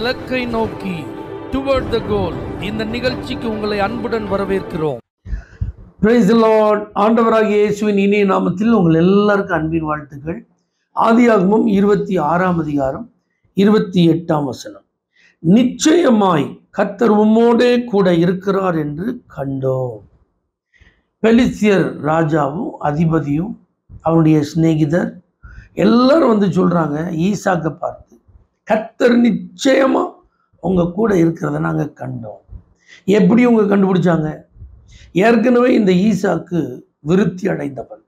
இலக்கை நோக்கி டுவர்ட் த கோல் இந்த நிகழ்ச்சிக்கு உங்களை அன்புடன் வரவேற்கிறோம் பிரைஸ் லார்ட் ஆண்டவராகிய இயேசுவின் இனிய நாமத்தில் உங்கள் எல்லாருக்கும் அன்பின் வாழ்த்துக்கள் ஆதியாகமம் இருபத்தி ஆறாம் அதிகாரம் இருபத்தி எட்டாம் வசனம் நிச்சயமாய் கர்த்தர் உம்மோடே கூட இருக்கிறார் என்று கண்டோம் பெலிஸ்தியர் ராஜாவும் அதிபதியும் அவனுடைய சிநேகிதர் எல்லாரும் வந்து சொல்றாங்க ஈசாக்கை பார்த்து கர்த்தர் நிச்சயமா உங்க கூட இருக்கிறத நாங்க கண்டோம் எப்படி உங்க கண்டுபிடிச்சாங்க ஏற்கனவே இந்த ஈசாக்கு விருத்தி அடைந்தவன்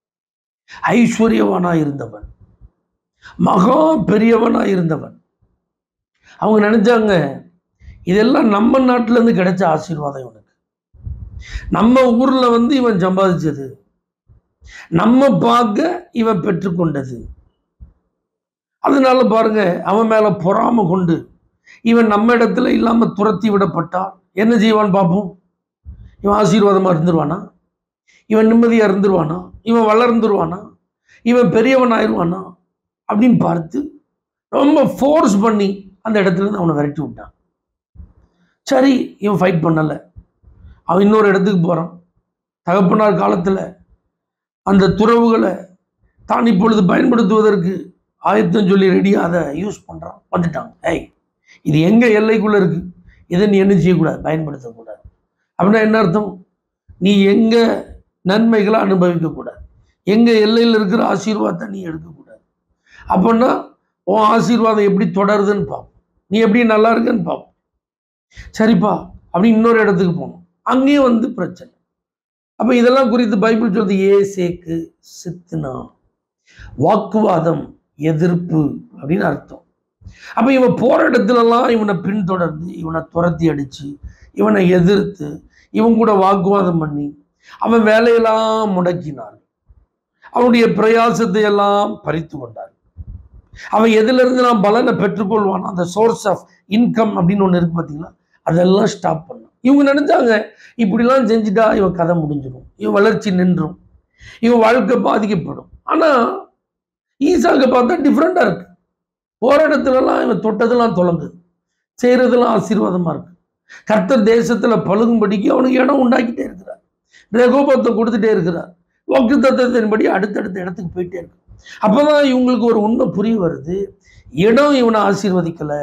ஐஸ்வர்யவானா இருந்தவன் மகா பெரியவனா இருந்தவன் அவங்க நினைச்சாங்க இதெல்லாம் நம்ம நாட்டுல இருந்து கிடைச்ச ஆசீர்வாதம் இவனுக்கு நம்ம ஊர்ல வந்து இவன் சம்பாதிச்சது நம்ம பார்க்க இவன் பெற்றுக்கொண்டது அதனால பாருங்க அவன் மேல பொறாம கொண்டு இவன் நம்ம இடத்துல இல்லாம துரத்தி விடப்பட்டான் என்ன செய்வான் பார்ப்போம் இவன் ஆசீர்வாதமா இருந்துருவானா இவன் நிம்மதியா இருந்துருவானா இவன் வளர்ந்துருவானா இவன் பெரியவன் ஆயிடுவானா அப்படின்னு பார்த்து ரொம்ப ஃபோர்ஸ் பண்ணி அந்த இடத்துல இருந்து அவனை விரட்டி விட்டான் சரி இவன் ஃபைட் பண்ணலை அவன் இன்னொரு இடத்துக்கு போகிறான் தகப்பனார் காலத்தில் அந்த துறவுகளை தான் இப்பொழுது பயன்படுத்துவதற்கு ஆயத்தம் சொல்லி ரெடியாக அதை யூஸ் பண்ணுறான் வந்துட்டாங்க ஏய் இது எங்கள் எல்லைக்குள்ளே இருக்குது இதை நீ என்ன செய்யக்கூடாது பயன்படுத்தக்கூடாது அப்படின்னா என்ன அர்த்தம் நீ எங்க நன்மைகளை அனுபவிக்கக்கூடாது எங்க எல்லையில் இருக்கிற ஆசீர்வாதத்தை நீ எடுக்கக்கூடாது அப்படின்னா உன் ஆசீர்வாதம் எப்படி தொடருதுன்னு பார்ப்போம் நீ எப்படி நல்லா இருக்குன்னு பார்ப்போம் சரிப்பா அப்படி இன்னொரு இடத்துக்கு போகணும் அங்கேயும் வந்து பிரச்சனை அப்போ இதெல்லாம் குறித்து பைபிள் சொல்றது ஏ சேக்கு சித்துனா வாக்குவாதம் எதிர்ப்பு அப்படின்னு அர்த்தம் அப்போ இவன் போற இடத்துலலாம் இவனை பின்தொடர்ந்து இவனை துரத்தி அடிச்சு இவனை எதிர்த்து இவன் கூட வாக்குவாதம் பண்ணி அவன் வேலையெல்லாம் முடக்கினார் அவனுடைய பிரயாசத்தை எல்லாம் பறித்து கொண்டார் அவன் எதிலிருந்து நான் பலனை பெற்றுக்கொள்வான் அந்த சோர்ஸ் ஆஃப் இன்கம் அப்படின்னு ஒன்று இருக்கு பார்த்தீங்களா அதெல்லாம் ஸ்டாப் பண்ணான் இவங்க நினைச்சாங்க இப்படிலாம் செஞ்சுட்டா இவன் கதை முடிஞ்சிடும் இவன் வளர்ச்சி நின்றும் இவன் வாழ்க்கை பாதிக்கப்படும் ஆனால் ஈசாக்க பார்த்தா டிஃப்ரெண்டாக இருக்கு போகிற இடத்துலலாம் இவன் தொட்டதெல்லாம் தொலைங்குது செய்கிறதெல்லாம் ஆசீர்வாதமாக இருக்கு கர்த்தர் தேசத்துல பழுகும்படிக்கு அவனுக்கு இடம் உண்டாக்கிட்டே இருக்கிறார் ரகோபத்தை கொடுத்துட்டே இருக்கிறார் வாக்கு தத்துவத்தின்படி அடுத்தடுத்த இடத்துக்கு போயிட்டே இருக்கு அப்பதான் இவங்களுக்கு ஒரு உண்மை புரிய வருது இடம் இவனை ஆசீர்வதிக்கல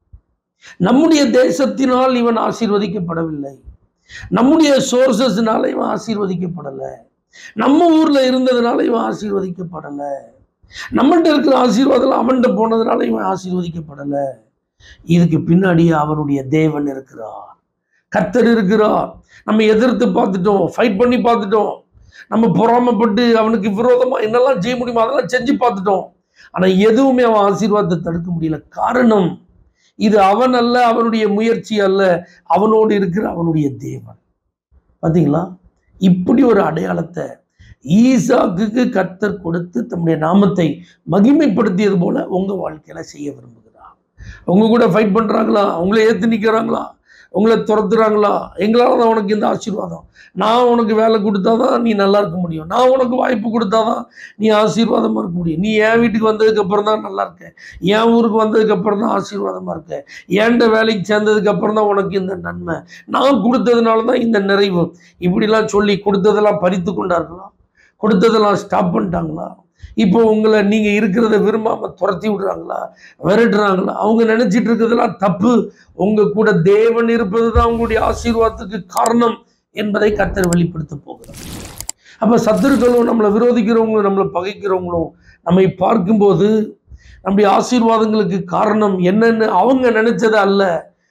நம்முடைய தேசத்தினால் இவன் ஆசீர்வதிக்கப்படவில்லை நம்முடைய சோர்சஸ்னால இவன் ஆசீர்வதிக்கப்படல நம்ம ஊர்ல இருந்ததுனால இவன் ஆசீர்வதிக்கப்படல நம்மகிட்ட இருக்கிற ஆசீர்வாதம் அவன்கிட்ட போனதுனால இவன் ஆசீர்வதிக்கப்படல இதுக்கு பின்னாடி அவனுடைய தேவன் இருக்கிறார் கர்த்தர் இருக்கிறார் நம்ம எதிர்த்து பார்த்துட்டோம் ஃபைட் பண்ணி பார்த்துட்டோம் நம்ம பொறாமப்பட்டு அவனுக்கு விரோதமா என்னெல்லாம் செய்ய முடியுமோ அதெல்லாம் செஞ்சு பார்த்துட்டோம் ஆனா எதுவுமே அவன் ஆசீர்வாதத்தை தடுக்க முடியல காரணம் இது அவன் அல்ல அவனுடைய முயற்சி அல்ல அவனோடு இருக்கிற அவனுடைய தேவன் பாத்தீங்களா இப்படி ஒரு அடையாளத்தை ஈசாக்குக்கு கர்த்தர் கொடுத்து தம்முடைய நாமத்தை மகிமைப்படுத்தியது போல உங்க வாழ்க்கையில செய்ய விரும்புகிறார் உங்க கூட ஃபைட் பண்றாங்களா உங்களை ஏத்து நிக்கிறாங்களா உங்களை துரத்துறாங்களா எங்களால தான் உனக்கு இந்த ஆசீர்வாதம் நான் உனக்கு வேலை கொடுத்தாதான் நீ நல்லா இருக்க முடியும் நான் உனக்கு வாய்ப்பு கொடுத்தாதான் நீ ஆசீர்வாதமா இருக்க முடியும் நீ என் வீட்டுக்கு வந்ததுக்கு அப்புறம் தான் நல்லா இருக்க என் ஊருக்கு வந்ததுக்கு அப்புறம் தான் ஆசீர்வாதமா இருக்க ஏண்ட வேலைக்கு சேர்ந்ததுக்கு அப்புறம் தான் உனக்கு இந்த நன்மை நான் கொடுத்ததுனால தான் இந்த நிறைவு இப்படிலாம் சொல்லி கொடுத்ததெல்லாம் பறித்து கொண்டார்களா கொடுத்ததெல்லாம் ஸ்டாப் பண்ணிட்டாங்களா இப்போ உங்களை நீங்க இருக்கிறத விரும்பாம துரத்தி விடுறாங்களா விரட்டுறாங்களா அவங்க நினைச்சிட்டு இருக்கிறதெல்லாம் தப்பு உங்க கூட தேவன் இருப்பது தான் உங்களுடைய ஆசீர்வாதத்துக்கு காரணம் என்பதை கர்த்தர் வெளிப்படுத்த போகிறார் அப்ப சத்துருக்களும் நம்மளை விரோதிக்கிறவங்களும் நம்மளை பகைக்கிறவங்களும் நம்மை பார்க்கும்போது நம்முடைய ஆசீர்வாதங்களுக்கு காரணம் என்னன்னு அவங்க நினைச்சது அல்ல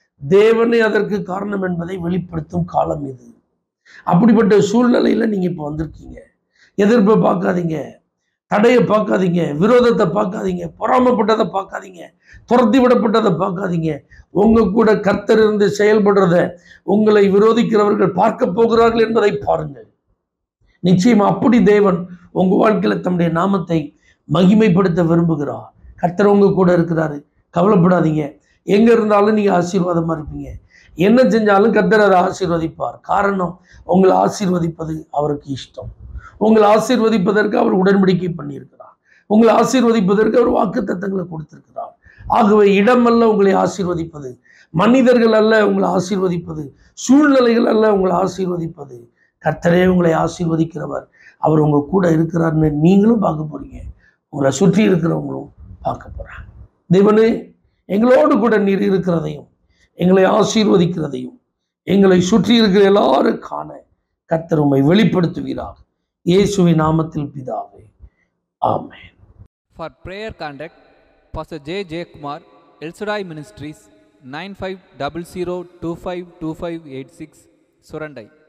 தேவனே அதற்கு காரணம் என்பதை வெளிப்படுத்தும் காலம் இது அப்படிப்பட்ட சூழ்நிலையில நீங்க இப்போ வந்திருக்கீங்க எதிர்ப்பை பார்க்காதீங்க தடையை பார்க்காதீங்க விரோதத்தை பார்க்காதீங்க பொறாமப்பட்டதை பார்க்காதீங்க துரத்தி விடப்பட்டதை பார்க்காதீங்க உங்க கூட கர்த்தர் இருந்து செயல்படுறத உங்களை விரோதிக்கிறவர்கள் பார்க்க போகிறார்கள் என்பதை பாருங்கள் நிச்சயம் அப்படி தேவன் உங்க வாழ்க்கையில தம்முடைய நாமத்தை மகிமைப்படுத்த விரும்புகிறார் கர்த்தர் உங்க கூட இருக்கிறாரு கவலைப்படாதீங்க எங்க இருந்தாலும் நீங்க ஆசீர்வாதமா இருப்பீங்க என்ன செஞ்சாலும் கர்த்தர் அதை ஆசீர்வதிப்பார் காரணம் உங்களை ஆசீர்வதிப்பது அவருக்கு இஷ்டம் உங்களை ஆசீர்வதிப்பதற்கு அவர் உடன்படிக்கை பண்ணியிருக்கிறார் உங்களை ஆசீர்வதிப்பதற்கு அவர் வாக்கு தத்தங்களை கொடுத்திருக்கிறார் ஆகவே இடமல்ல உங்களை ஆசீர்வதிப்பது மனிதர்கள் அல்ல உங்களை ஆசீர்வதிப்பது சூழ்நிலைகள் அல்ல உங்களை ஆசீர்வதிப்பது கர்த்தரே உங்களை ஆசீர்வதிக்கிறவர் அவர் உங்க கூட இருக்கிறார்னு நீங்களும் பார்க்க போறீங்க உங்களை சுற்றி இருக்கிறவங்களும் பார்க்க போறாங்க தேவனே எங்களோடு கூட நீர் இருக்கிறதையும் எங்களை ஆசீர்வதிக்கிறதையும் எங்களை சுற்றி இருக்கிற எல்லாரும் காண கர்த்தர் உம்மை வெளிப்படுத்துவீராக இயேசுவின் நாமத்தில் பிதாவே ஆமென் For prayer contact, Pastor J. J. Kumar, El Shaddai Ministries, 9500252586, Surandai.